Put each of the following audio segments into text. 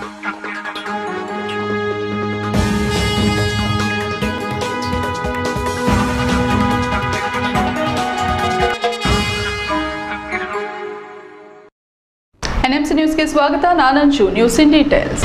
NMC ನ್ಯೂಸ್ಗೆ ಸ್ವಾಗತ ನಾನಂಜು ನ್ಯೂಸ್ ಇನ್ ಡೀಟೇಲ್ಸ್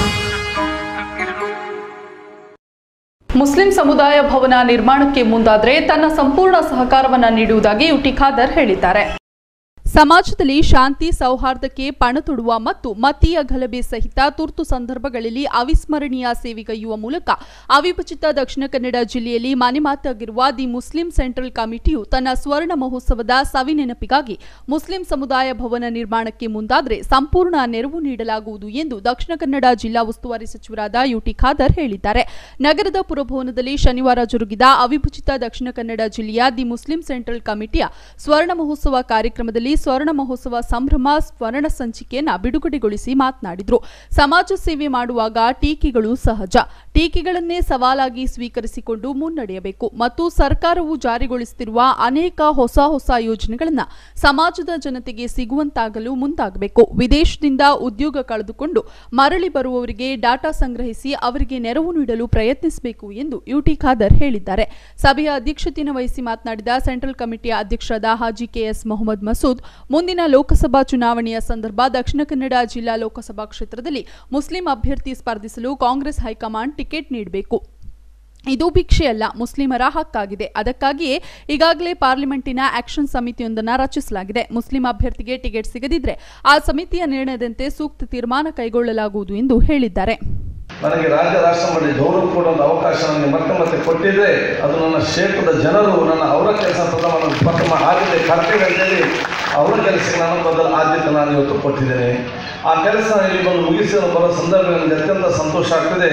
ಮುಸ್ಲಿಂ ಸಮುದಾಯ ಭವನ ನಿರ್ಮಾಣಕ್ಕೆ ಮುಂದಾದರೆ ತನ್ನ ಸಂಪೂರ್ಣ ಸಹಕಾರವನ್ನು ನೀಡುವುದಾಗಿ ಯುಟಿ ಖಾದರ್ ಹೇಳಿದ್ದಾರೆ ಸಮಾಜದಲ್ಲಿ ಶಾಂತಿ ಸೌಹಾರ್ದಕ್ಕೆ ಪಣತೊಡುವ ಮತ್ತು ಮತೀಯ ಗಲಭೆ ಸಹಿತ ತುರ್ತು ಸಂದರ್ಭಗಳಲ್ಲಿ ಅವಿಸ್ಮರಣೀಯ ಸೇವೆಗೈಯುವ ಮೂಲಕ ಅವಿಭಜಿತ ದಕ್ಷಿಣ ಕನ್ನಡ ಜಿಲ್ಲೆಯಲ್ಲಿ ಮನೆಮಾತಾಗಿರುವ ದಿ ಮುಸ್ಲಿಂ ಸೆಂಟ್ರಲ್ ಕಮಿಟಿಯು ತನ್ನ ಸ್ವರ್ಣ ಮಹೋತ್ಸವದ ಸವಿನೆನಪಿಗಾಗಿ ಮುಸ್ಲಿಂ ಸಮುದಾಯ ಭವನ ನಿರ್ಮಾಣಕ್ಕೆ ಮುಂದಾದರೆ ಸಂಪೂರ್ಣ ನೆರವು ನೀಡಲಾಗುವುದು ಎಂದು ದಕ್ಷಿಣ ಕನ್ನಡ ಜಿಲ್ಲಾ ಉಸ್ತುವಾರಿ ಸಚಿವರಾದ ಯುಟಿ ಖಾದರ್ ಹೇಳಿದ್ದಾರೆ ನಗರದ ಪುರಭವನದಲ್ಲಿ ಶನಿವಾರ ಜರುಗಿದ ಅವಿಭಜಿತ ದಕ್ಷಿಣ ಕನ್ನಡ ಜಿಲ್ಲೆಯ ದಿ ಮುಸ್ಲಿಂ ಸೆಂಟ್ರಲ್ ಕಮಿಟಿಯ ಸ್ವರ್ಣ ಮಹೋತ್ಸವ ಕಾರ್ಯಕ್ರಮದಲ್ಲಿ ಸ್ವರ್ಣ ಮಹೋತ್ಸವ ಸಂಭ್ರಮ ಸ್ವರ್ಣ ಸಂಚಿಕೆಯನ್ನ ಬಿಡುಗಡೆಗೊಳಿಸಿ ಮಾತನಾಡಿದರು ಸಮಾಜ ಸೇವೆ ಮಾಡುವಾಗ ಟೀಕೆಗಳು ಸಹಜ ಟೀಕೆಗಳನ್ನೇ ಸವಾಲಾಗಿ ಸ್ವೀಕರಿಸಿಕೊಂಡು ಮುನ್ನಡೆಯಬೇಕು ಮತ್ತು ಸರ್ಕಾರವು ಜಾರಿಗೊಳಿಸುತ್ತಿರುವ ಅನೇಕ ಹೊಸ ಹೊಸ ಯೋಜನೆಗಳನ್ನು ಸಮಾಜದ ಜನತೆಗೆ ಸಿಗುವಂತಾಗಲು ಮುಂದಾಗಬೇಕು ವಿದೇಶದಿಂದ ಉದ್ಯೋಗ ಕಳೆದುಕೊಂಡು ಮರಳಿ ಬರುವವರಿಗೆ ಡಾಟಾ ಸಂಗ್ರಹಿಸಿ ಅವರಿಗೆ ನೆರವು ನೀಡಲು ಪ್ರಯತ್ನಿಸಬೇಕು ಎಂದು ಯುಟಿ ಖಾದರ್ ಹೇಳಿದ್ದಾರೆ ಸಭೆಯ ಅಧ್ಯಕ್ಷತೆಯನ್ನು ವಹಿಸಿ ಮಾತನಾಡಿದ ಸೆಂಟ್ರಲ್ ಕಮಿಟಿಯ ಅಧ್ಯಕ್ಷರಾದ ಹಾಜಿ ಕೆಎಸ್ ಮೊಹಮ್ಮದ್ ಮಸೂದ್ ಮುಂದಿನ ಲೋಕಸಭಾ ಚುನಾವಣೆಯ ಸಂದರ್ಭ ದಕ್ಷಿಣ ಕನ್ನಡ ಜಿಲ್ಲಾ ಲೋಕಸಭಾ ಕ್ಷೇತ್ರದಲ್ಲಿ ಮುಸ್ಲಿಂ ಅಭ್ಯರ್ಥಿ ಸ್ಪರ್ಧಿಸಲು ಕಾಂಗ್ರೆಸ್ ಹೈಕಮಾಂಡ್ ಟಿಕೆಟ್ ನೀಡಬೇಕು ಇದು ಭಿಕ್ಷೆಯಲ್ಲ ಮುಸ್ಲಿಮರ ಹಕ್ಕಾಗಿದೆ ಅದಕ್ಕಾಗಿಯೇ ಈಗಾಗಲೇ ಪಾರ್ಲಿಮೆಂಟಿನ ಆಕ್ಷನ್ ಸಮಿತಿಯೊಂದನ್ನು ರಚಿಸಲಾಗಿದೆ ಮುಸ್ಲಿಂ ಅಭ್ಯರ್ಥಿಗೆ ಟಿಕೆಟ್ ಸಿಗದಿದ್ರೆ ಆ ಸಮಿತಿಯ ನಿರ್ಣಯದಂತೆ ಸೂಕ್ತ ತೀರ್ಮಾನ ಕೈಗೊಳ್ಳಲಾಗುವುದು ಎಂದು ಹೇಳಿದ್ದಾರೆ ನನಗೆ ರಾಜ್ಯ ರಾಷ್ಟ್ರ ಮಾಡಿ ಗೌರವ ಕೊಡುವಂಥ ಅವಕಾಶ ನನಗೆ ಮತ್ತೆ ಮತ್ತೆ ಕೊಟ್ಟಿದ್ರೆ ಅದು ನನ್ನ ಕ್ಷೇತ್ರದ ಜನರು ನನ್ನ ಅವರ ಕೆಲಸ ಪ್ರಥಮ ನನ್ನ ಪ್ರಥಮ ಆದ್ಯತೆ ಕರ್ತವ್ಯ ಅಂತೇಳಿ ಅವರ ಕೆಲಸಕ್ಕೆ ನಾನು ಮೊದಲ ಆದ್ಯತೆ ನಾನು ಇವತ್ತು ಕೊಟ್ಟಿದ್ದೇನೆ ಆ ಕೆಲಸ ಇಲ್ಲಿ ಬಂದು ಮುಗಿಸಿ ಬರೋ ಸಂದರ್ಭ ನನಗೆ ಅತ್ಯಂತ ಸಂತೋಷ ಆಗ್ತದೆ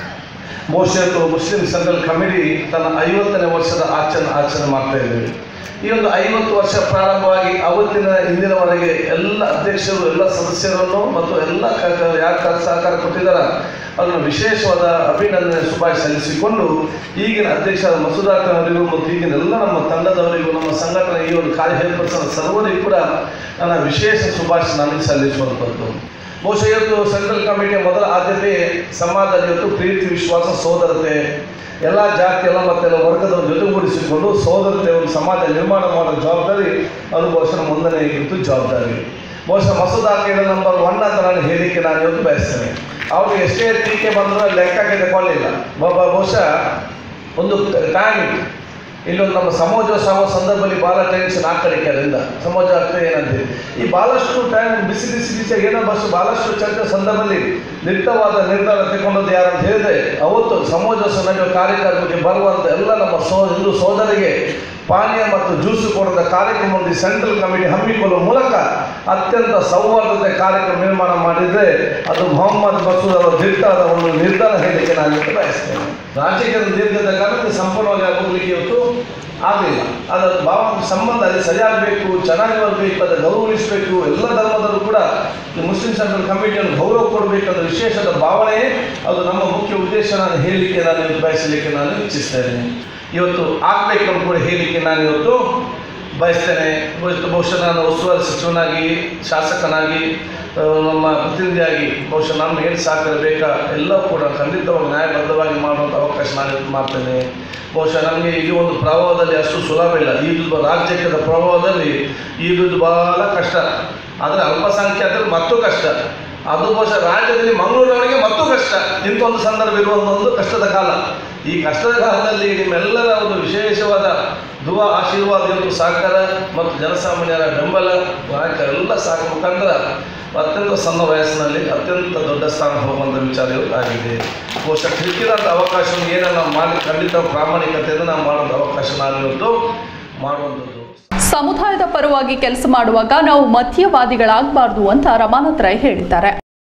ಬಹುಶಃ ಮುಸ್ಲಿಂ ಸೆಂಟ್ರಲ್ ಕಮಿಟಿ ತನ್ನ ಐವತ್ತನೇ ವರ್ಷದ ಆಚರಣೆ ಆಚರಣೆ ಮಾಡ್ತಾ ಇದ್ದೇವೆ ಈ ಒಂದು ಐವತ್ತು ವರ್ಷ ಪ್ರಾರಂಭವಾಗಿ ಅವತ್ತಿನ ಇಂದಿನವರೆಗೆ ಎಲ್ಲ ಅಧ್ಯಕ್ಷರು ಎಲ್ಲ ಸದಸ್ಯರನ್ನು ಮತ್ತು ಎಲ್ಲ ಯಾರು ಸಹಕಾರ ಕೊಟ್ಟಿದ್ದಾರ ಅದನ್ನು ವಿಶೇಷವಾದ ಅಭಿನಂದನೆ ಶುಭಾಶಯ ಸಲ್ಲಿಸಿಕೊಂಡು ಈಗಿನ ಅಧ್ಯಕ್ಷರಾದ ಮಸೂದಾಕರವರಿಗೂ ಮತ್ತು ಈಗಿನ ಎಲ್ಲ ನಮ್ಮ ತಂಡದವರಿಗೂ ನಮ್ಮ ಸಂಘಟನೆ ಈ ಒಂದು ಕಾರ್ಯ ಏರ್ಪಡಿಸಿದ ಸರ್ವರಿಗೂ ಕೂಡ ನನ್ನ ವಿಶೇಷ ಶುಭಾಶಯ ನನಗೆ ಸಲ್ಲಿಸುವಂಥದ್ದು ಬಹುಶಃ ಇವತ್ತು ಸೆಂಟ್ರಲ್ ಕಮಿಟಿಯ ಮೊದಲ ಆದ್ಯತೆ ಸಮಾಜದಲ್ಲಿ ಇವತ್ತು ಪ್ರೀತಿ ವಿಶ್ವಾಸ ಸೋದರತೆ ಎಲ್ಲ ಜಾತಿ ಎಲ್ಲ ಮತ್ತೆಲ್ಲ ವರ್ಗದವರು ಜೊತೆಗೂಡಿಸಿಕೊಂಡು ಸೋದರತೆ ಒಂದು ಸಮಾಜ ನಿರ್ಮಾಣ ಮಾಡೋ ಜವಾಬ್ದಾರಿ ಅದು ಬಹುಶಃ ಮುಂದನೆ ಇವತ್ತು ಜವಾಬ್ದಾರಿ ಬಹುಶಃ ಮಸೂದ್ ಹಾಕಿದ ನಂಬರ್ ಒನ್ ಅಂತ ನಾನು ಹೇಳಿಕೆ ನಾನು ಇವತ್ತು ಬಯಸ್ತೇನೆ ಅವ್ರಿಗೆ ಎಷ್ಟೇ ಟೀಕೆ ಬಂದರೂ ಲೆಕ್ಕಕ್ಕೆ ತಗೊಳ್ಳಿಲ್ಲ ಒಬ್ಬ ಬಹುಶಃ ಒಂದು ಟೈಮ್ ಇಲ್ಲೊಂದು ನಮ್ಮ ಸಮಾಜೋತ್ಸವ ಸಂದರ್ಭದಲ್ಲಿ ಭಾಳ ಟೆನ್ಷನ್ ಆ ಕಡೆಗೆ ಅದರಿಂದ ಸಮಾಜ ಅರ್ಥ ಏನಂತೆ ಈ ಭಾಳಷ್ಟು ಟೈಮ್ ಬಿಸಿ ಬಿಸಿ ಬಿಸಿ ಏನೋ ಬಸ್ ಭಾಳಷ್ಟು ಚರ್ಚೆ ಸಂದರ್ಭದಲ್ಲಿ ನಿರ್ಧವಾದ ನಿರ್ಧಾರ ತಗೊಂಡದ್ದು ಯಾರಂತ ಹೇಳಿದ್ರೆ ಅವತ್ತು ಸಮಾಜೋತ್ಸವ ನಡೆಯುವ ಕಾರ್ಯಕ್ರಮಕ್ಕೆ ಬರುವಂಥ ಎಲ್ಲ ನಮ್ಮ ಸೋ ಹಿಂದೂ ಸೋದರಿಗೆ ಪಾನೀಯ ಮತ್ತು ಜ್ಯೂಸು ಕೊಡದ ಕಾರ್ಯಕ್ರಮದಲ್ಲಿ ಸೆಂಟ್ರಲ್ ಕಮಿಟಿ ಹಮ್ಮಿಕೊಳ್ಳುವ ಮೂಲಕ ಅತ್ಯಂತ ಸೌಹಾರ್ದತೆ ಕಾರ್ಯಕ್ರಮ ನಿರ್ಮಾಣ ಮಾಡಿದರೆ ಅದು ಮೊಹಮ್ಮದ್ ಮಸೂದ್ ಅವರ ದಿಟ್ಟಾದ ಒಂದು ನಿರ್ಧಾರ ಹೇಳಿಕೆ ನಾನು ಇವತ್ತು ಬಯಸ್ತೇನೆ ರಾಜಕೀಯದ ದೀರ್ಘದ ಕಾಲಕ್ಕೆ ಸಂಪೂರ್ಣವಾಗಿ ಹೋಗ್ಲಿಕ್ಕೆ ಇವತ್ತು ಆಗಲಿಲ್ಲ ಅದರ ಭಾವ ಸಂಬಂಧ ಅಲ್ಲಿ ಸರಿಯಾಗಬೇಕು ಚೆನ್ನಾಗಿ ಬರಬೇಕು ಅದನ್ನು ಗೌರವಿಸಬೇಕು ಎಲ್ಲ ಧರ್ಮದಲ್ಲೂ ಕೂಡ ಈ ಮುಸ್ಲಿಂ ಸೆಂಟ್ರಲ್ ಕಮಿಟಿಯನ್ನು ಗೌರವ ಕೊಡಬೇಕಂತ ವಿಶೇಷದ ಭಾವನೆ ಅದು ನಮ್ಮ ಮುಖ್ಯ ಉದ್ದೇಶ ನಾನು ಹೇಳಲಿಕ್ಕೆ ನಾನು ಇವತ್ತು ಬಯಸಲಿಕ್ಕೆ ನಾನು ಇಚ್ಛಿಸ್ತಾ ಇದ್ದೇನೆ ಇವತ್ತು ಆಗ್ಬೇಕಂತ ಕೂಡ ಹೇಳಲಿಕ್ಕೆ ನಾನು ಇವತ್ತು ಬಯಸ್ತೇನೆ ಇವತ್ತು ಬಹುಶಃ ನಾನು ಉಸ್ತುವಾರಿ ಸಚಿವನಾಗಿ ಶಾಸಕನಾಗಿ ಆ, ನಮ್ಮ ಪ್ರತಿನಿಧಿಯಾಗಿ ಬಹುಶಃ ನಾನು ಏನು ಸಹಕಾರ ಬೇಕಾ ಎಲ್ಲ ಕೂಡ ಖಂಡಿತವಾಗಿ ನ್ಯಾಯಬದ್ಧವಾಗಿ ಮಾಡುವಂಥ ಅವಕಾಶ ನಾನು ಇವತ್ತು ಮಾಡ್ತೇನೆ ಬಹುಶಃ ನಮಗೆ ಈ ಒಂದು ಪ್ರಭಾವದಲ್ಲಿ ಅಷ್ಟು ಸುಲಭ ಇಲ್ಲ ಈ ದುಡ್ಡು ರಾಜ್ಯದ ಪ್ರಭಾವದಲ್ಲಿ ಈ ದುಡ್ಡು ಬಹಳ ಕಷ್ಟ ಆದರೆ ಅಲ್ಪಸಂಖ್ಯಾತರು ಮತ್ತೂ ಕಷ್ಟ ಅದು ಬಹುಶಃ ರಾಜ್ಯದಲ್ಲಿ ಮಂಗಳೂರವರಿಗೆ ಮತ್ತೂ ಕಷ್ಟ ಇಂಥ ಒಂದು ಸಂದರ್ಭ ಇರುವಂಥ ಒಂದು ಕಷ್ಟದ ಕಾಲ ಈ ಕಷ್ಟದ ಕಾಲದಲ್ಲಿ ನಿಮ್ಮೆಲ್ಲರ ಒಂದು ವಿಶೇಷವಾದ ದುವ ಆಶೀರ್ವಾದ ಇವತ್ತು ಸಹಕಾರ ಮತ್ತು ಜನಸಾಮಾನ್ಯರ ಬೆಂಬಲ ನಾಯಕರೆಲ್ಲ ಸಾಕ ಮುಖಾಂತರ ಅತ್ಯಂತ ಸಣ್ಣ ವಯಸ್ಸಿನಲ್ಲಿ ಅತ್ಯಂತ ದೊಡ್ಡ ಸ್ಥಾನ ಹೋಗುವಂಥ ವಿಚಾರ ಇವತ್ತು ಆಗಿದೆ ಬಹುಶಃ ಸಿಕ್ಕಿದಂಥ ಅವಕಾಶವನ್ನು ಏನನ್ನ ಮಾಡಿ ಖಂಡಿತ ಪ್ರಾಮಾಣಿಕತೆಯಿಂದ ನಾವು ಮಾಡುವಂಥ ಅವಕಾಶ ನಾನು ಇವತ್ತು ಮಾಡುವಂಥದ್ದು ಸಮುದಾಯದ ಪರವಾಗಿ ಕೆಲಸ ಮಾಡುವಾಗ ನಾವು ಮಧ್ಯವಾದಿಗಳಾಗಬಾರದು ಅಂತ ರಮಾನಾಥ್ ರೈ ಹೇಳಿದ್ದಾರೆ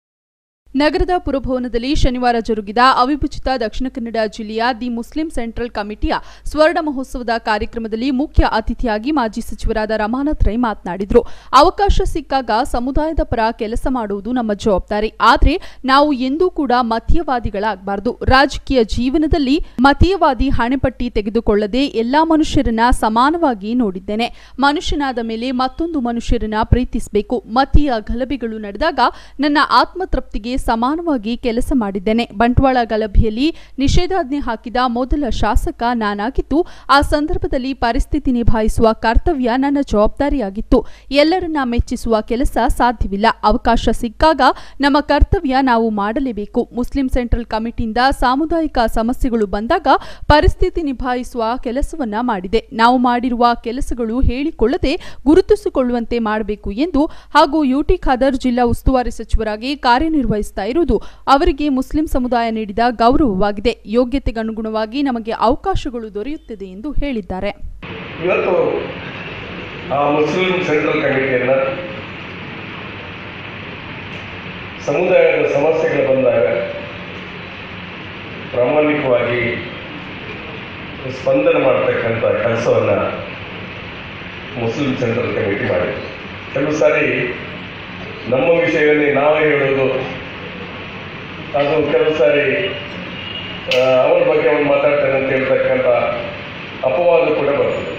ನಗರದ ಪುರಭವನದಲ್ಲಿ ಶನಿವಾರ ಜರುಗಿದ ಅವಿಭಜಿತ ದಕ್ಷಿಣ ಕನ್ನಡ ಜಿಲ್ಲೆಯ ದಿ ಮುಸ್ಲಿಂ ಸೆಂಟ್ರಲ್ ಕಮಿಟಿಯ ಸ್ವರ್ಣ ಮಹೋತ್ಸವದ ಕಾರ್ಯಕ್ರಮದಲ್ಲಿ ಮುಖ್ಯ ಅತಿಥಿಯಾಗಿ ಮಾಜಿ ಸಚಿವರಾದ ರಮಾನಾಥ್ ರೈ ಮಾತನಾಡಿದರು ಅವಕಾಶ ಸಿಕ್ಕಾಗ ಸಮುದಾಯದ ಪರ ಕೆಲಸ ಮಾಡುವುದು ನಮ್ಮ ಜವಾಬ್ದಾರಿ ಆದರೆ ನಾವು ಎಂದೂ ಕೂಡ ಮತೀಯವಾದಿಗಳಾಗಬಾರದು ರಾಜಕೀಯ ಜೀವನದಲ್ಲಿ ಮತೀಯವಾದಿ ಹಣೆಪಟ್ಟಿ ತೆಗೆದುಕೊಳ್ಳದೆ ಎಲ್ಲಾ ಮನುಷ್ಯರನ್ನ ಸಮಾನವಾಗಿ ನೋಡಿದ್ದೇನೆ ಮನುಷ್ಯನಾದ ಮೇಲೆ ಮತ್ತೊಂದು ಮನುಷ್ಯರನ್ನ ಪ್ರೀತಿಸಬೇಕು ಮತೀಯ ಗಲಭೆಗಳು ನಡೆದಾಗ ನನ್ನ ಆತ್ಮತೃಪ್ತಿಗೆ ಸಮಾನವಾಗಿ ಕೆಲಸ ಮಾಡಿದ್ದೇನೆ ಬಂಟ್ವಾಳ ಗಲಭೆಯಲ್ಲಿ ನಿಷೇಧಾಜ್ಞೆ ಹಾಕಿದ ಮೊದಲ ಶಾಸಕ ನಾನಾಗಿದ್ದು ಆ ಸಂದರ್ಭದಲ್ಲಿ ಪರಿಸ್ಥಿತಿ ನಿಭಾಯಿಸುವ ಕರ್ತವ್ಯ ನನ್ನ ಜವಾಬ್ದಾರಿಯಾಗಿತ್ತು ಎಲ್ಲರನ್ನ ಮೆಚ್ಚಿಸುವ ಕೆಲಸ ಸಾಧ್ಯವಿಲ್ಲ ಅವಕಾಶ ಸಿಕ್ಕಾಗ ನಮ್ಮ ಕರ್ತವ್ಯ ನಾವು ಮಾಡಲೇಬೇಕು ಮುಸ್ಲಿಂ ಸೆಂಟ್ರಲ್ ಕಮಿಟಿಯಿಂದ ಸಾಮುದಾಯಿಕ ಸಮಸ್ಯೆಗಳು ಬಂದಾಗ ಪರಿಸ್ಥಿತಿ ನಿಭಾಯಿಸುವ ಕೆಲಸವನ್ನ ಮಾಡಿದೆ ನಾವು ಮಾಡಿರುವ ಕೆಲಸಗಳು ಹೇಳಿಕೊಳ್ಳದೆ ಗುರುತಿಸಿಕೊಳ್ಳುವಂತೆ ಮಾಡಬೇಕು ಎಂದು ಹಾಗೂ ಯುಟಿ ಖಾದರ್ ಜಿಲ್ಲಾ ಉಸ್ತುವಾರಿ ಸಚಿವರಾಗಿ ಕಾರ್ಯನಿರ್ವಹಿಸ್ತಾ ಇರುವುದು ಅವರಿಗೆ ಮುಸ್ಲಿಂ ಸಮುದಾಯ ನೀಡಿದ ಗೌರವವಾಗಿದೆ ಯೋಗ್ಯತೆಗನುಗುಣವಾಗಿ ನಮಗೆ ಅವಕಾಶಗಳು ದೊರೆಯುತ್ತದೆ ಎಂದು ಹೇಳಿದ್ದಾರೆ ಇವತ್ತು ಆ ಮುಸ್ಲಿಂ ಸೆಂಟ್ರಲ್ ಕಮಿಟಿಯನ್ನು ಸಮುದಾಯದ ಸಮಸ್ಯೆಗಳು ಬಂದಾಗ ಪ್ರಾಮಾಣಿಕವಾಗಿ ಸ್ಪಂದನೆ ಮಾಡ್ತಕ್ಕಂಥ ಕೆಲಸವನ್ನು ಮುಸ್ಲಿಂ ಸೆಂಟ್ರಲ್ ಕಮಿಟಿ ಮಾಡಿದೆ ಕೆಲವು ಸಾರಿ ನಮ್ಮ ವಿಷಯದಲ್ಲಿ ನಾವೇ ಹೇಳೋದು ಅದು ಕೆಲವು ಸಾರಿ ಆ, ಅವನ ಬಗ್ಗೆ ಅವನು ಮಾತಾಡ್ತಾನೆ ಅಂತ ಹೇಳ್ತಕ್ಕಂಥ ಅಪವಾದ ಕೂಡ ಬರ್ತದೆ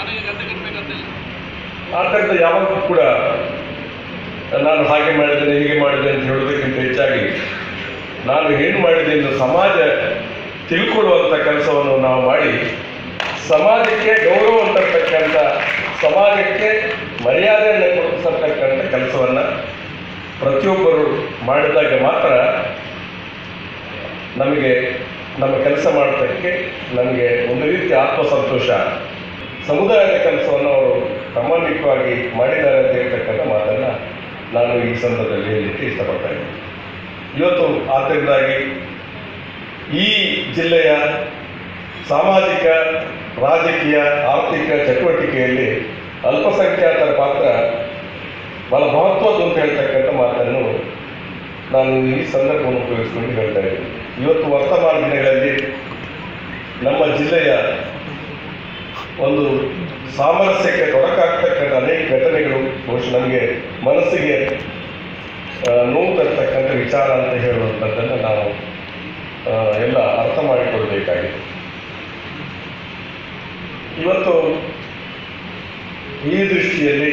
ಆ ಥರದ ಯಾವಾಗಲೂ ಕೂಡ ನಾನು ಹಾಗೆ ಮಾಡಿದ್ದೇನೆ ಹೀಗೆ ಮಾಡಿದೆ ಅಂತ ಹೇಳೋದಕ್ಕಿಂತ ಹೆಚ್ಚಾಗಿ ನಾನು ಏನು ಮಾಡಿದೆ ಎಂದು ಸಮಾಜ ತಿಳ್ಕೊಳ್ಳುವಂಥ ಕೆಲಸವನ್ನು ನಾವು ಮಾಡಿ ಸಮಾಜಕ್ಕೆ ಗೌರವ ತರ್ತಕ್ಕಂಥ ಸಮಾಜಕ್ಕೆ ಮರ್ಯಾದೆಯನ್ನು ಕೊಡಿಸತಕ್ಕಂಥ ಕೆಲಸವನ್ನು ಪ್ರತಿಯೊಬ್ಬರು ಮಾಡಿದಾಗ ಮಾತ್ರ ನಮಗೆ ನಮ್ಮ ಕೆಲಸ ಮಾಡೋದಕ್ಕೆ ನಮಗೆ ಒಂದು ರೀತಿ ಆತ್ಮಸಂತೋಷ ಸಮುದಾಯದ ಕೆಲಸವನ್ನು ಅವರು ಪ್ರಾಮಾಣಿಕವಾಗಿ ಮಾಡಿದ್ದಾರೆ ಅಂತ ಹೇಳ್ತಕ್ಕಂಥ ಮಾತನ್ನು ನಾನು ಈ ಸಂದರ್ಭದಲ್ಲಿ ಹೇಳಲಿಕ್ಕೆ ಇಷ್ಟಪಡ್ತಾ ಇದ್ದೀನಿ ಇವತ್ತು ಆದ್ದರಿಂದಾಗಿ ಈ ಜಿಲ್ಲೆಯ ಸಾಮಾಜಿಕ ರಾಜಕೀಯ ಆರ್ಥಿಕ ಚಟುವಟಿಕೆಯಲ್ಲಿ ಅಲ್ಪಸಂಖ್ಯಾತರ ಪಾತ್ರ ಬಹಳ ಮಹತ್ವದ್ದು ಅಂತ ಹೇಳ್ತಕ್ಕಂಥ ಮಾತನ್ನು ನಾನು ಈ ಸಂದರ್ಭವನ್ನು ಉಪಯೋಗಿಸಿಕೊಂಡು ಹೇಳ್ತಾ ಇದ್ದೀನಿ ಇವತ್ತು ವರ್ತಮಾನ ದಿನಗಳಲ್ಲಿ ನಮ್ಮ ಜಿಲ್ಲೆಯ ಒಂದು ಸಾಮರಸ್ಯಕ್ಕೆ ತೊಡಕಾಗ್ತಕ್ಕಂಥ ಅನೇಕ ಘಟನೆಗಳು ಬಹುಶಃ ನಮಗೆ ಮನಸ್ಸಿಗೆ ಆ, ನೋವು ತರ್ತಕ್ಕಂಥ ವಿಚಾರ ಅಂತ ಹೇಳುವಂಥದ್ದನ್ನು ನಾವು ಆ, ಎಲ್ಲ ಅರ್ಥ ಮಾಡಿಕೊಳ್ಬೇಕಾಗಿದೆ ಇವತ್ತು ಈ ದೃಷ್ಟಿಯಲ್ಲಿ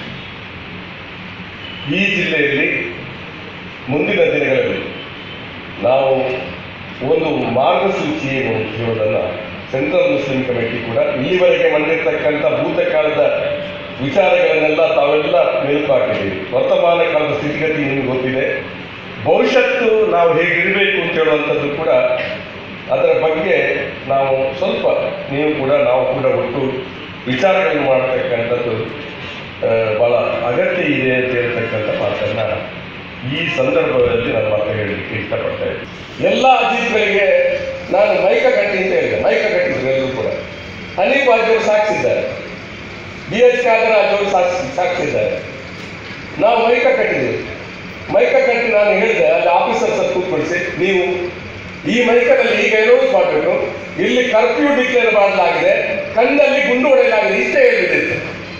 ಈ ಜಿಲ್ಲೆಯಲ್ಲಿ ಮುಂದಿನ ದಿನಗಳಲ್ಲಿ ನಾವು ಒಂದು ಮಾರ್ಗಸೂಚಿ ಏನು ಅಂತ ಹೇಳೋದನ್ನು ಸೆಂಟ್ರಲ್ ಮುಸ್ಲಿಂ ಕಮಿಟಿ ಕೂಡ ಇಲ್ಲಿವರೆಗೆ ಮಾಡಿರ್ತಕ್ಕಂಥ ಭೂತಕಾಲದ ವಿಚಾರಗಳನ್ನೆಲ್ಲ ತಾವೆಲ್ಲ ಮೆಲುಕು ಹಾಕಿದ್ದೀವಿ ವರ್ತಮಾನ ಕಾಲದ ಸ್ಥಿತಿಗತಿ ನಿಮಗೆ ಗೊತ್ತಿದೆ ಭವಿಷ್ಯತ್ತು ನಾವು ಹೇಗಿರಬೇಕು ಅಂತ ಹೇಳುವಂಥದ್ದು ಕೂಡ ಅದರ ಬಗ್ಗೆ ನಾವು ಸ್ವಲ್ಪ ನೀವು ಕೂಡ ನಾವು ಕೂಡ ಒಟ್ಟು ವಿಚಾರಗಳನ್ನು ಮಾಡತಕ್ಕಂಥದ್ದು ಆ, ಬಹಳ ಅಗತ್ಯ ಇದೆ ಅಂತ ಹೇಳ್ತಕ್ಕಂಥ ಮಾತನ್ನು ಈ ಸಂದರ್ಭದಲ್ಲಿ ನಾನು ಮಾತು ಹೇಳಲಿಕ್ಕೆ ಇಷ್ಟಪಡ್ತಾ ಇದ್ದೀನಿ ಎಲ್ಲ ಅಜಿತ್ಗಳಿಗೆ ನಾನು ಮೈಕ ಕಟ್ಟಿ ಅಂತ ಹೇಳಿದೆ ಮೈಕ ಕಟ್ಟಿದ್ರು ಎಲ್ಲರೂ ಕೂಡ ಹನೀಫ್ ಬಾಜಿಯವರು ಸಾಕ್ಷಿದ್ದಾರೆ ಬಿ ಎಚ್ ಕಾಗರಾಜ್ ಅವರು ಸಾಕ್ಷಿ ಸಾಕ್ಷಿದ್ದಾರೆ ನಾವು ಮೈಕ ಕಟ್ಟಿದ್ದೀವಿ ಮೈಕ ಕಟ್ಟಿ ನಾನು ಹೇಳಿದೆ ಅಲ್ಲಿ ಆಫೀಸರ್ಸ್ ಕೂತ್ಕೊಳಿಸಿ ನೀವು ಈ ಮೈಕದಲ್ಲಿ ಈಗ ಅನೌನ್ಸ್ ಮಾಡಬೇಕು ಇಲ್ಲಿ ಕರ್ಫ್ಯೂ ಡಿಕ್ಲೇರ್ ಮಾಡಲಾಗಿದೆ ಕಣ್ಣಲ್ಲಿ ಗುಂಡು ಹೊಡೆಯಲಾಗಿದೆ ಇಷ್ಟೇ ಹೇಳಿದೆ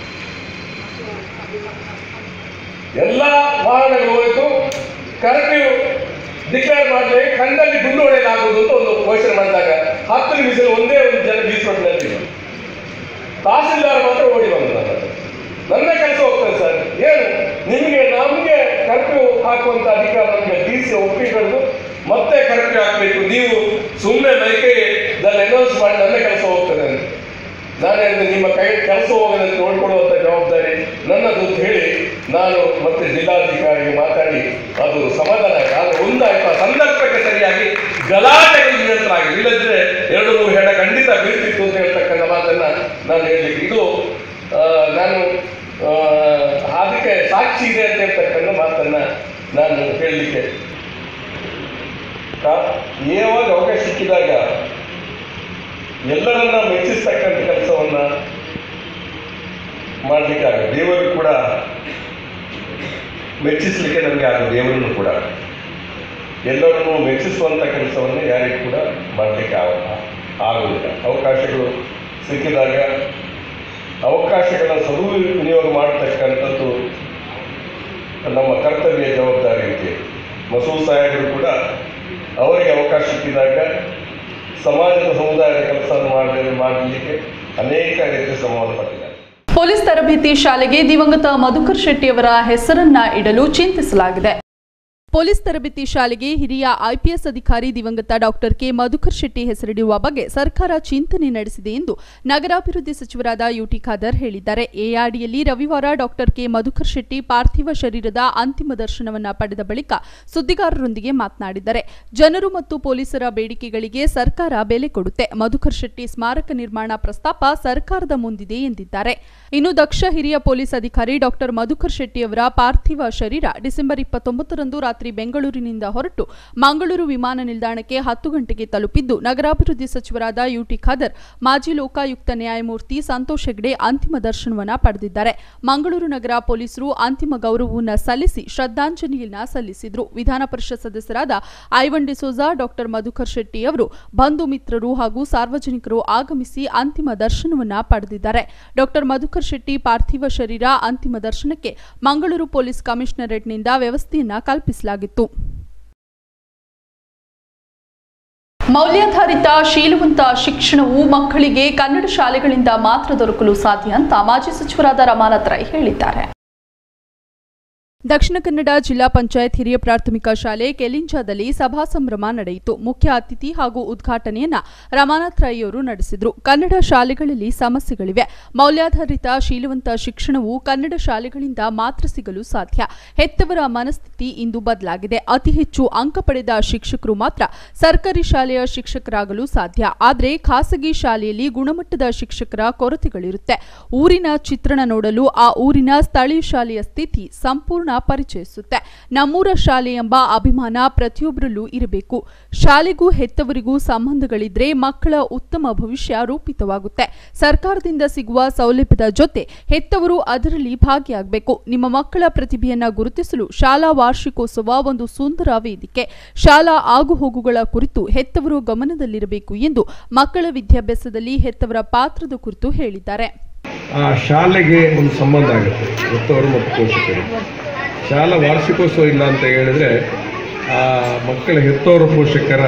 ಎಲ್ಲ ವಾಹನಗಳು ಹೋಯಿತು ಕರ್ಫ್ಯೂ ಡಿಕ್ಲೇರ್ ಮಾಡಲಿ ಕಣ್ಣಲ್ಲಿ ಗುಂಡು ಹೊಡೆಯಲಾಗುವುದು ಅಂತ ಒಂದು ಘೋಷಣೆ ಮಾಡಿದಾಗ ಹತ್ತು ನಿಮಿಷದಲ್ಲಿ ಒಂದೇ ಒಂದು ಜನ ಬೀಸ್ಕೊಟ್ಟಿನಲ್ಲಿ ತಹಸೀಲ್ದಾರ್ ಮಾತ್ರ ಓಡಿ ಬಂದ ನನ್ನ ಹತ್ರ. ನನ್ನ ಕೆಲಸ ಹೋಗ್ತದೆ ಸರ್ ಏನು ನಿಮಗೆ ನಮಗೆ ಕರ್ಫ್ಯೂ ಹಾಕುವಂತ ಅಧಿಕಾರ ನಮಗೆ ಡಿ ಸಿ ಒಪ್ಪಿಕೊಂಡು ಮತ್ತೆ ಕರ್ಫ್ಯೂ ಹಾಕಬೇಕು ನೀವು ಸುಮ್ಮನೆ ಮೈಕೈದಲ್ಲಿ ಅನೌನ್ಸ್ ಮಾಡಿ ನನ್ನ ಕೆಲಸ ಹೋಗ್ತದೆ ಅಂತ ನಾನು ಹೇಳಿದೆ ನಿಮ್ಮ ಕೈ ಕೆಲಸ ಹೋಗದಂತೆ ನೋಡ್ಕೊಳ್ಳುವಂಥ ಜವಾಬ್ದಾರಿ ನನ್ನದು ಅಂತ ಹೇಳಿ ನಾನು ಮತ್ತೆ ಜಿಲ್ಲಾಧಿಕಾರಿಗೆ ಮಾತಾಡಿ ಅದು ಸಮಾಧಾನ ಆಯ್ತು ಆದರೆ ಒಂದಾಯ್ತು ಆ ಸಂದರ್ಭಕ್ಕೆ ಸರಿಯಾಗಿ ಗಲಾಟೆಗಳು ನಿಯಂತ್ರಣ ಆಗಿದೆ ಇಲ್ಲದಿದ್ರೆ ಎರಡು ಮೂರು ಹೆಣ ಖಂಡಿತ ಬೀಳ್ತಿತ್ತು ಅಂತ ಹೇಳ್ತಕ್ಕಂಥ ಮಾತನ್ನ ನಾನು ಹೇಳಲಿಕ್ಕೆ ಇದು ಆ, ನಾನು ಆ, ಅದಕ್ಕೆ ಸಾಕ್ಷಿ ಇದೆ ಅಂತ ಹೇಳ್ತಕ್ಕಂಥ ಮಾತನ್ನ ನಾನು ಹೇಳಲಿಕ್ಕೆ ಯಾವಾಗ ಅವಕಾಶ ಸಿಕ್ಕಿದಾಗ ಎಲ್ಲರನ್ನ ಮೆಚ್ಚಿಸ್ತಕ್ಕಂಥ ಕೆಲಸವನ್ನ ಮಾಡಲಿಕ್ಕೆ ಆಗ ದೇವರು ಕೂಡ ಮೆಚ್ಚಿಸಲಿಕ್ಕೆ ನಮಗೆ ಆಗ ದೇವರನ್ನು ಕೂಡ ಎಲ್ಲರನ್ನೂ ಮೆಚ್ಚಿಸುವಂಥ ಕೆಲಸವನ್ನು ಯಾರಿಗೂ ಕೂಡ ಮಾಡಲಿಕ್ಕೆ ಆಗ ಆಗುವುದಿಲ್ಲ ಅವಕಾಶಗಳು ಸಿಕ್ಕಿದಾಗ ಅವಕಾಶಗಳ ಸದುವಿನಿಯೋಗ ಮಾಡತಕ್ಕಂಥದ್ದು ನಮ್ಮ ಕರ್ತವ್ಯ ಜವಾಬ್ದಾರಿ ಇದೆ ಮಸೂದ್ ಸಾಹೇಬರು ಕೂಡ ಅವರಿಗೆ ಅವಕಾಶ ಸಿಕ್ಕಿದಾಗ ಸಮಾಜದ ಸಮುದಾಯದ ಕೆಲಸವನ್ನು ಮಾಡಲಿ ಮಾಡಲಿಕ್ಕೆ ಅನೇಕ ರೀತಿಯ ಶ್ರಮವನ್ನು ಪಟ್ಟಿದ್ದಾರೆ ಪೊಲೀಸ್ ತರಬೇತಿ ಶಾಲೆಗೆ ದಿವಂಗತ ಮಧುಕರ್ ಶೆಟ್ಟಿಯವರ ಹೆಸರನ್ನ ಇಡಲು ಚಿಂತಿಸಲಾಗಿದೆ ಪೊಲೀಸ್ ತರಬೇತಿ ಶಾಲೆಗೆ ಹಿರಿಯ ಐಪಿಎಸ್ ಅಧಿಕಾರಿ ದಿವಂಗತ ಡಾಕ್ಟರ್ ಕೆ ಮಧುಕರ್ ಶೆಟ್ಟಿ ಹೆಸರಿಡುವ ಬಗ್ಗೆ ಸರ್ಕಾರ ಚಿಂತನೆ ನಡೆಸಿದೆ ಎಂದು ನಗರಾಭಿವೃದ್ಧಿ ಸಚಿವರಾದ ಯುಟಿ ಖಾದರ್ ಹೇಳಿದ್ದಾರೆ ಎಆರ್ಡಿಯಲ್ಲಿ ರವಿವಾರ ಡಾಕ್ಟರ್ ಕೆ ಮಧುಕರ್ ಶೆಟ್ಟಿ ಪಾರ್ಥಿವ ಶರೀರದ ಅಂತಿಮ ದರ್ಶನವನ್ನ ಪಡೆದ ಬಳಿಕ ಸುದ್ದಿಗಾರರೊಂದಿಗೆ ಮಾತನಾಡಿದ್ದಾರೆ ಜನರು ಮತ್ತು ಪೊಲೀಸರ ಬೇಡಿಕೆಗಳಿಗೆ ಸರ್ಕಾರ ಬೆಲೆ ಕೊಡುತ್ತೆ ಮಧುಕರ್ ಶೆಟ್ಟಿ ಸ್ಮಾರಕ ನಿರ್ಮಾಣ ಪ್ರಸ್ತಾಪ ಸರ್ಕಾರದ ಮುಂದಿದೆ ಎಂದಿದ್ದಾರೆ ಇನ್ನು ದಕ್ಷ ಹಿರಿಯ ಪೊಲೀಸ್ ಅಧಿಕಾರಿ ಡಾಕ್ಟರ್ ಮಧುಕರ್ ಶೆಟ್ಟಿ ಅವರ ಪಾರ್ಥಿವ ಶರೀರ ಡಿಸೆಂಬರ್ ಇಪ್ಪತ್ತೊಂಬತ್ತರಂದು ರಾತ್ರಿ ಬೆಂಗಳೂರಿನಿಂದ ಹೊರಟು ಮಂಗಳೂರು ವಿಮಾನ ನಿಲ್ದಾಣಕ್ಕೆ ಹತ್ತು ಗಂಟೆಗೆ ತಲುಪಿದ್ದು ನಗರಾಭಿವೃದ್ಧಿ ಸಚಿವರಾದ ಯುಟಿ ಖಾದರ್ ಮಾಜಿ ಲೋಕಾಯುಕ್ತ ನ್ಯಾಯಮೂರ್ತಿ ಸಂತೋಷ್ ಹೆಗ್ಡೆ ಅಂತಿಮ ದರ್ಶನವನ್ನ ಪಡೆದಿದ್ದಾರೆ ಮಂಗಳೂರು ನಗರ ಪೊಲೀಸರು ಅಂತಿಮ ಗೌರವವನ್ನು ಸಲ್ಲಿಸಿ ಶ್ರದ್ಧಾಂಜಲಿಯನ್ನ ಸಲ್ಲಿಸಿದ್ರು ವಿಧಾನ ಪರಿಷತ್ ಸದಸ್ಯರಾದ ಐವನ್ ಡಿಸೋಜಾ ಡಾಕ್ಟರ್ ಮಧುಕರ್ ಶೆಟ್ಟಿ ಅವರು ಬಂಧು ಮಿತ್ರರು ಹಾಗೂ ಸಾರ್ವಜನಿಕರು ಆಗಮಿಸಿ ಅಂತಿಮ ದರ್ಶನವನ್ನ ಪಡೆದಿದ್ದಾರೆ ಡಾಕ್ಟರ್ ಮಧುಕರ್ ಶೆಟ್ಟಿ ಪಾರ್ಥಿವ ಶರೀರ ಅಂತಿಮ ದರ್ಶನಕ್ಕೆ ಮಂಗಳೂರು ಪೊಲೀಸ್ ಕಮಿಷನರೇಟ್ನಿಂದ ವ್ಯವಸ್ಥೆಯನ್ನ ಕಲ್ಪಿಸಲಾಗಿತ್ತು ಮೌಲ್ಯಾಧಾರಿತ ಶೀಲವಂತ ಶಿಕ್ಷಣವು ಮಕ್ಕಳಿಗೆ ಕನ್ನಡ ಶಾಲೆಗಳಿಂದ ಮಾತ್ರ ದೊರಕಲು ಸಾಧ್ಯ ಅಂತ ಮಾಜಿ ಸಚಿವರಾದ ರಮಾನಾಥ್ ರೈ ಹೇಳಿದ್ದಾರೆ ದಕ್ಷಿಣ ಕನ್ನಡ ಜಿಲ್ಲಾ ಪಂಚಾಯತ್ ಹಿರಿಯ ಪ್ರಾಥಮಿಕ ಶಾಲೆ ಕೆಲಿಂಚಾದಲ್ಲಿ ಸಭಾ ಸಂಭ್ರಮ ನಡೆಯಿತು ಮುಖ್ಯ ಅತಿಥಿ ಹಾಗೂ ಉದ್ಘಾಟನೆಯನ್ನ ರಮಾನಾಥ್ ರೈ ಅವರು ನಡೆಸಿದ್ರು ಕನ್ನಡ ಶಾಲೆಗಳಲ್ಲಿ ಸಮಸ್ಯೆಗಳಿವೆ ಮೌಲ್ಯಾಧಾರಿತ ಶೀಲವಂತ ಶಿಕ್ಷಣವು ಕನ್ನಡ ಶಾಲೆಗಳಿಂದ ಮಾತ್ರ ಸಿಗಲು ಸಾಧ್ಯ ಹೆತ್ತವರ ಮನಸ್ಥಿತಿ ಇಂದು ಬದಲಾಗಿದೆ ಅತಿ ಹೆಚ್ಚು ಅಂಕ ಪಡೆದ ಶಿಕ್ಷಕರು ಮಾತ್ರ ಸರ್ಕಾರಿ ಶಾಲೆಯ ಶಿಕ್ಷಕರಾಗಲು ಸಾಧ್ಯ ಆದರೆ ಖಾಸಗಿ ಶಾಲೆಯಲ್ಲಿ ಗುಣಮಟ್ಟದ ಶಿಕ್ಷಕರ ಕೊರತೆಗಳಿರುತ್ತೆ ಊರಿನ ಚಿತ್ರಣ ನೋಡಲು ಆ ಊರಿನ ಸ್ಥಳೀಯ ಶಾಲೆಯ ಸ್ಥಿತಿ ಸಂಪೂರ್ಣ ಪರಿಚಯಿಸುತ್ತೆ ನಮ್ಮೂರ ಶಾಲೆ ಎಂಬ ಅಭಿಮಾನ ಪ್ರತಿಯೊಬ್ಬರಲ್ಲೂ ಇರಬೇಕು ಶಾಲೆಗೂ ಹೆತ್ತವರಿಗೂ ಸಂಬಂಧಗಳಿದ್ರೆ ಮಕ್ಕಳ ಉತ್ತಮ ಭವಿಷ್ಯ ರೂಪಿತವಾಗುತ್ತೆ ಸರ್ಕಾರದಿಂದ ಸಿಗುವ ಸೌಲಭ್ಯದ ಜೊತೆ ಹೆತ್ತವರು ಅದರಲ್ಲಿ ಭಾಗಿಯಾಗಬೇಕು ನಿಮ್ಮ ಮಕ್ಕಳ ಪ್ರತಿಭೆಯನ್ನ ಗುರುತಿಸಲು ಶಾಲಾ ವಾರ್ಷಿಕೋತ್ಸವ ಒಂದು ಸುಂದರ ವೇದಿಕೆ ಶಾಲಾ ಆಗುಹೋಗುಗಳ ಕುರಿತು ಹೆತ್ತವರು ಗಮನದಲ್ಲಿರಬೇಕು ಎಂದು ಮಕ್ಕಳ ವಿದ್ಯಾಭ್ಯಾಸದಲ್ಲಿ ಹೆತ್ತವರ ಪಾತ್ರದ ಕುರಿತು ಹೇಳಿದ್ದಾರೆ ಆ ಶಾಲೆಗೆ ಒಂದು ಸಂಬಂಧ ಆಗುತ್ತೆ ಹೆತ್ತವರು ಮತ್ತು ಪೋಷಕರು ಶಾಲಾ ವಾರ್ಷಿಕೋತ್ಸವ ಇಲ್ಲ ಅಂತ ಹೇಳಿದ್ರೆ ಆ ಮಕ್ಕಳ ಹೆತ್ತವರ ಪೋಷಕರ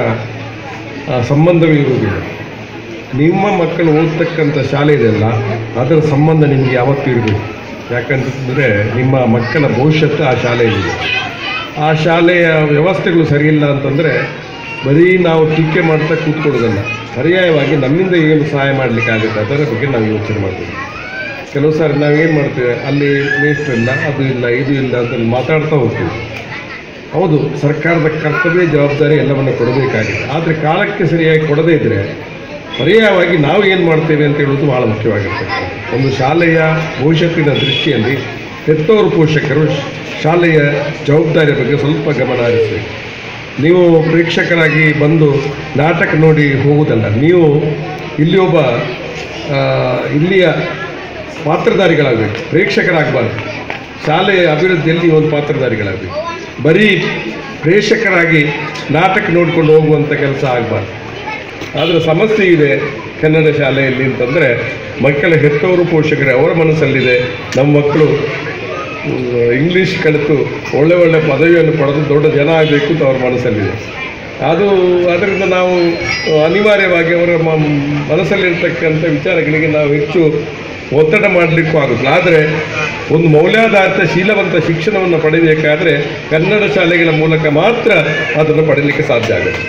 ಆ, ಸಂಬಂಧವೇ ಇರುವುದಿಲ್ಲ ನಿಮ್ಮ ಮಕ್ಕಳು ಓದ್ತಕ್ಕಂಥ ಶಾಲೆ ಇದೆಯಲ್ಲ ಅದರ ಸಂಬಂಧ ನಿಮಗೆ ಯಾವತ್ತೂ ಇರಬೇಕು ಯಾಕಂತಂದರೆ ನಿಮ್ಮ ಮಕ್ಕಳ ಭವಿಷ್ಯತ್ತು ಆ ಶಾಲೆಯಲ್ಲಿದೆ ಆ ಶಾಲೆಯ ವ್ಯವಸ್ಥೆಗಳು ಸರಿಯಿಲ್ಲ ಅಂತಂದರೆ ಬರೀ ನಾವು ಟೀಕೆ ಮಾಡ್ತಾ ಕೂತ್ಕೊಳ್ಳೋದಲ್ಲ ಪರ್ಯಾಯವಾಗಿ ನಮ್ಮಿಂದ ಏನು ಸಹಾಯ ಮಾಡಲಿಕ್ಕಾಗುತ್ತೆ ಅದರ ಬಗ್ಗೆ ನಾವು ಯೋಚನೆ ಮಾಡ್ತೀವಿ ಕೆಲವು ಸಾರಿ ನಾವೇನು ಮಾಡ್ತೇವೆ ಅಲ್ಲಿ ಮೇಸ್ಟ್ರು ಇಲ್ಲ ಅದು ಇಲ್ಲ ಇದು ಇಲ್ಲ ಅಂತ ಮಾತಾಡ್ತಾ ಹೋಗ್ತೀವಿ ಹೌದು ಸರ್ಕಾರದ ಕರ್ತವ್ಯ ಜವಾಬ್ದಾರಿ ಎಲ್ಲವನ್ನು ಕೊಡಬೇಕಾಗಿದೆ ಆದರೆ ಕಾಲಕ್ಕೆ ಸರಿಯಾಗಿ ಕೊಡದೇ ಇದ್ದರೆ ಪರ್ಯಾಯವಾಗಿ ನಾವು ಏನು ಮಾಡ್ತೇವೆ ಅಂತ ಹೇಳೋದು ಭಾಳ ಮುಖ್ಯವಾಗಿರ್ತದೆ ಒಂದು ಶಾಲೆಯ ಭವಿಷ್ಯತ್ತಿನ ದೃಷ್ಟಿಯಲ್ಲಿ ಹೆತ್ತವರು ಪೋಷಕರು ಶಾಲೆಯ ಜವಾಬ್ದಾರಿಯ ಬಗ್ಗೆ ಸ್ವಲ್ಪ ಗಮನ ಹರಿಸಬೇಕು ನೀವು ಪ್ರೇಕ್ಷಕರಾಗಿ ಬಂದು ನಾಟಕ ನೋಡಿ ಹೋಗುವುದಲ್ಲ ನೀವು ಇಲ್ಲಿ ಒಬ್ಬ ಆ, ಇಲ್ಲಿಯ ಪಾತ್ರಧಾರಿಗಳಾಗಬೇಕು ಪ್ರೇಕ್ಷಕರಾಗಬಾರ್ದು ಶಾಲೆಯ ಅಭಿವೃದ್ಧಿಯಲ್ಲಿ ಒಂದು ಪಾತ್ರಧಾರಿಗಳಾಗಬೇಕು ಬರೀ ಪ್ರೇಕ್ಷಕರಾಗಿ ನಾಟಕ ನೋಡ್ಕೊಂಡು ಹೋಗುವಂಥ ಕೆಲಸ ಆಗಬಾರ್ದು ಆದರೆ ಸಮಸ್ಯೆ ಇದೆ ಕನ್ನಡ ಶಾಲೆಯಲ್ಲಿ ಅಂತಂದರೆ ಮಕ್ಕಳ ಹೆತ್ತವರು ಪೋಷಕರು ಅವರ ಮನಸ್ಸಲ್ಲಿದೆ ನಮ್ಮ ಮಕ್ಕಳು ಹ್ಮ್, ಇಂಗ್ಲೀಷ್ ಕಲಿತು ಒಳ್ಳೆ ಒಳ್ಳೆ ಪದವಿಯನ್ನು ಪಡೆದು ದೊಡ್ಡ ಜನ ಆಗಬೇಕು ಅಂತ ಅವ್ರ ಮನಸ್ಸಲ್ಲಿದೆ ಅದು ಅದರಿಂದ ನಾವು ಅನಿವಾರ್ಯವಾಗಿ ಅವರ ಮ ಮನಸ್ಸಲ್ಲಿರ್ತಕ್ಕಂಥ ವಿಚಾರಗಳಿಗೆ ನಾವು ಹೆಚ್ಚು ಒತ್ತಡ ಮಾಡಲಿಕ್ಕೂ ಆಗುತ್ತಿಲ್ಲ ಆದರೆ ಒಂದು ಮೌಲ್ಯಾಧಾರಿತ ಶೀಲವಂತ ಶಿಕ್ಷಣವನ್ನು ಪಡೆಯಬೇಕಾದ್ರೆ ಕನ್ನಡ ಶಾಲೆಗಳ ಮೂಲಕ ಮಾತ್ರ ಅದನ್ನು ಪಡೀಲಿಕ್ಕೆ ಸಾಧ್ಯ ಆಗುತ್ತೆ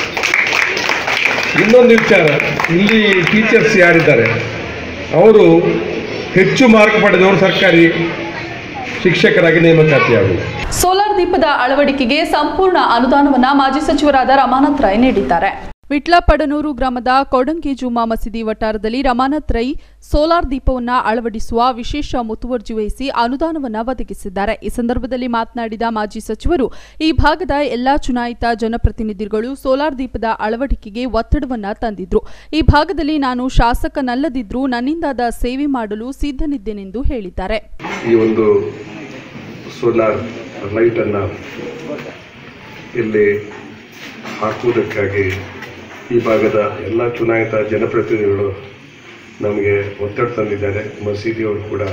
ಇನ್ನೊಂದು ವಿಚಾರ ಇಲ್ಲಿ ಟೀಚರ್ಸ್ ಯಾರಿದ್ದಾರೆ ಅವರು ಹೆಚ್ಚು ಮಾರ್ಕ್ ಪಡೆದವರು ಸರ್ಕಾರಿ ಶಿಕ್ಷಕರಾಗಿ ನೇಮಕಾತಿಯಾಗುವುದು ಸೋಲಾರ್ ದೀಪದ ಅಳವಡಿಕೆಗೆ ಸಂಪೂರ್ಣ ಅನುದಾನವನ್ನ ಮಾಜಿ ಸಚಿವರಾದ ರಮಾನಾಥ್ ರೈ ನೀಡಿದ್ದಾರೆ ವಿಟ್ಲಪಡನೂರು ಗ್ರಾಮದ ಕೊಡಂಗಿ ಜುಮಾ ಮಸೀದಿ ವಠಾರದಲ್ಲಿ ರಮಾನಾಥ್ ರೈ ಸೋಲಾರ್ ದೀಪವನ್ನ ಅಳವಡಿಸುವ ವಿಶೇಷ ಮುತುವರ್ಜಿ ವಹಿಸಿ ಅನುದಾನವನ್ನ ಒದಗಿಸಿದ್ದಾರೆ ಈ ಸಂದರ್ಭದಲ್ಲಿ ಮಾತನಾಡಿದ ಮಾಜಿ ಸಚಿವರು ಈ ಭಾಗದ ಎಲ್ಲಾ ಚುನಾಯಿತ ಜನಪ್ರತಿನಿಧಿಗಳು ಸೋಲಾರ್ ದೀಪದ ಅಳವಡಿಕೆಗೆ ಒತ್ತಡವನ್ನ ತಂದಿದ್ರು ಈ ಭಾಗದಲ್ಲಿ ನಾನು ಶಾಸಕನಲ್ಲದಿದ್ರೂ ನನ್ನಿಂದಾದ ಸೇವೆ ಮಾಡಲು ಸಿದ್ಧನಿದ್ದೇನೆಂದು ಹೇಳಿದ್ದಾರೆ ಈ ಒಂದು ಸೋಲಾರ್ ಲೈಟನ್ನು ಇಲ್ಲಿ ಹಾಕುವುದಕ್ಕಾಗಿ ಈ ಭಾಗದ ಎಲ್ಲ ಚುನಾಯಿತ ಜನಪ್ರತಿನಿಧಿಗಳು ನಮಗೆ ಒತ್ತಡ ತಂದಿದ್ದಾರೆ ಮಸೀದಿಯವರು ಕೂಡ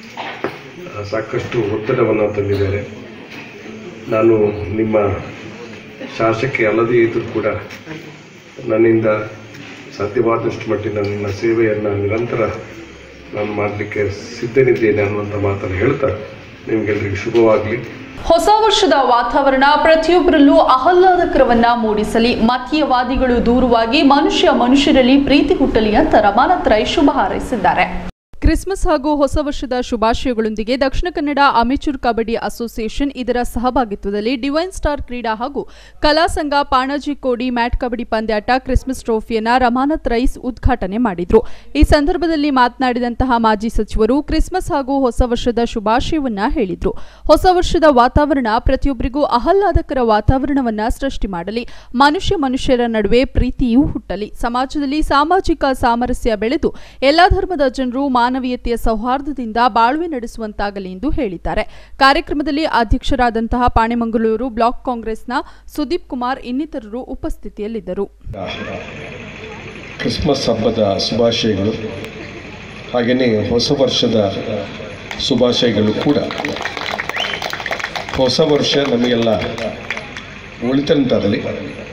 ಆ, ಸಾಕಷ್ಟು ಒತ್ತಡವನ್ನು ತಂದಿದ್ದಾರೆ ನಾನು ನಿಮ್ಮ ಶಾಸಕಿ ಅಲ್ಲದೇ ಇದ್ದರೂ ಕೂಡ ನನ್ನಿಂದ ಸಾಧ್ಯವಾದಷ್ಟು ಮಟ್ಟಿನ ನನ್ನ ಸೇವೆಯನ್ನು ನಿರಂತರ ನಾನು ಮಾಡಲಿಕ್ಕೆ ಸಿದ್ಧನಿದ್ದೇನೆ ಅನ್ನುವಂಥ ಮಾತನ್ನು ಹೇಳ್ತಾ ನಿಮಗೆಲ್ಲರಿಗೂ ಶುಭವಾಗಲಿ ಹೊಸ ವರ್ಷದ ವಾತಾವರಣ ಪ್ರತಿಯೊಬ್ಬರಲ್ಲೂ ಆಹ್ಲಾದಕರವನ್ನ ಮೂಡಿಸಲಿ ಮತೀಯವಾದಿಗಳು ದೂರವಾಗಿ ಮನುಷ್ಯ ಮನುಷ್ಯರಲ್ಲಿ ಪ್ರೀತಿ ಹುಟ್ಟಲಿ ಅಂತ ರಮಾನಾಥ್ ರೈ ಶುಭ ಹಾರೈಸಿದ್ದಾರೆ ಕ್ರಿಸ್ಮಸ್ ಹಾಗೂ ಹೊಸ ವರ್ಷದ ಶುಭಾಶಯಗಳೊಂದಿಗೆ ದಕ್ಷಿಣ ಕನ್ನಡ ಅಮೆಚೂರ್ ಕಬಡ್ಡಿ ಅಸೋಸಿಯೇಷನ್ ಇದರ ಸಹಭಾಗಿತ್ವದಲ್ಲಿ ಡಿವೈನ್ ಸ್ಟಾರ್ ಕ್ರೀಡಾ ಹಾಗೂ ಕಲಾ ಸಂಘ ಪಾಣಾಜಿ ಕೋಡಿ ಮ್ಯಾಟ್ ಕಬಡ್ಡಿ ಪಂದ್ಯಾಟ ಕ್ರಿಸ್ಮಸ್ ಟ್ರೋಫಿಯನ್ನ ರಮಾನತ್ ರೈಸ್ ಉದ್ಘಾಟನೆ ಮಾಡಿದ್ರು ಈ ಸಂದರ್ಭದಲ್ಲಿ ಮಾತನಾಡಿದಂತಹ ಮಾಜಿ ಸಚಿವರು ಕ್ರಿಸ್ಮಸ್ ಹಾಗೂ ಹೊಸ ವರ್ಷದ ಶುಭಾಶಯವನ್ನ ಹೇಳಿದ್ರು ಹೊಸ ವರ್ಷದ ವಾತಾವರಣ ಪ್ರತಿಯೊಬ್ಬರಿಗೂ ಆಹ್ಲಾದಕರ ವಾತಾವರಣವನ್ನ ಸೃಷ್ಟಿ ಮಾಡಲಿ ಮನುಷ್ಯ ಮನುಷ್ಯರ ನಡುವೆ ಪ್ರೀತಿಯೂ ಹುಟ್ಟಲಿ ಸಮಾಜದಲ್ಲಿ ಸಾಮಾಜಿಕ ಸಾಮರಸ್ಯ ಬೆಳೆದು ಎಲ್ಲಾ ಧರ್ಮದ ಜನರು ಮಾನವೀಯತೆಯ ಸೌಹಾರ್ದದಿಂದ ಬಾಳ್ವೆ ನಡೆಸುವಂತಾಗಲಿ ಎಂದು ಹೇಳಿದ್ದಾರೆ ಕಾರ್ಯಕ್ರಮದಲ್ಲಿ ಅಧ್ಯಕ್ಷರಾದಂತಹ ಪಾಣೆಮಂಗಳೂರು ಬ್ಲಾಕ್ ಕಾಂಗ್ರೆಸ್ನ ಸುದೀಪ್ ಕುಮಾರ್ ಇನ್ನಿತರರು ಉಪಸ್ಥಿತಿಯಲ್ಲಿದ್ದರು ಕ್ರಿಸ್ಮಸ್ ಹಬ್ಬದ ಶುಭಾಶಯಗಳು ಹಾಗೆಯೇ ಹೊಸ ವರ್ಷದ ಶುಭಾಶಯಗಳು ಕೂಡ ಹೊಸ ವರ್ಷ ನಮಗೆಲ್ಲ ಒಳಿತಂತಾಗಲಿ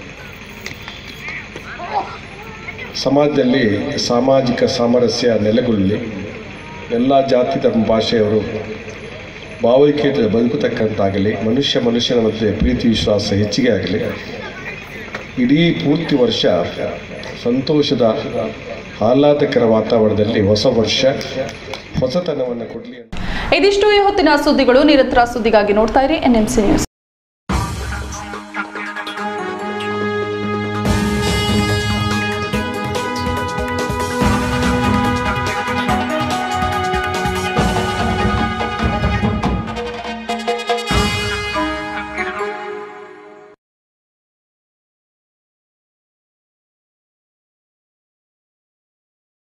ಸಮಾಜದಲ್ಲಿ ಸಾಮಾಜಿಕ ಸಾಮರಸ್ಯ ನೆಲೆಗೊಳ್ಳಲಿ ಎಲ್ಲ ಜಾತಿ ಧರ್ಮ ಭಾಷೆಯವರು ಭಾವೈಕ್ಯತೆ ಬದುಕತಕ್ಕಂತಾಗಲಿ ಮನುಷ್ಯ ಮನುಷ್ಯನ ಮಧ್ಯೆ ಪ್ರೀತಿ ವಿಶ್ವಾಸ ಹೆಚ್ಚಿಗೆ ಆಗಲಿ ಇಡೀ ಪೂರ್ತಿ ವರ್ಷ ಸಂತೋಷದ ಆಹ್ಲಾದಕರ ವಾತಾವರಣದಲ್ಲಿ ಹೊಸ ವರ್ಷ ಹೊಸತನವನ್ನು ಕೊಡಲಿ ಇದಿಷ್ಟು ಈ ಹೊತ್ತಿನ ಸುದ್ದಿಗಳು ನಿರಂತರ ಸುದ್ದಿಗಾಗಿ ನೋಡ್ತಾ ಇರಿ ಎನ್ಎಂಸಿ ನ್ಯೂಸ್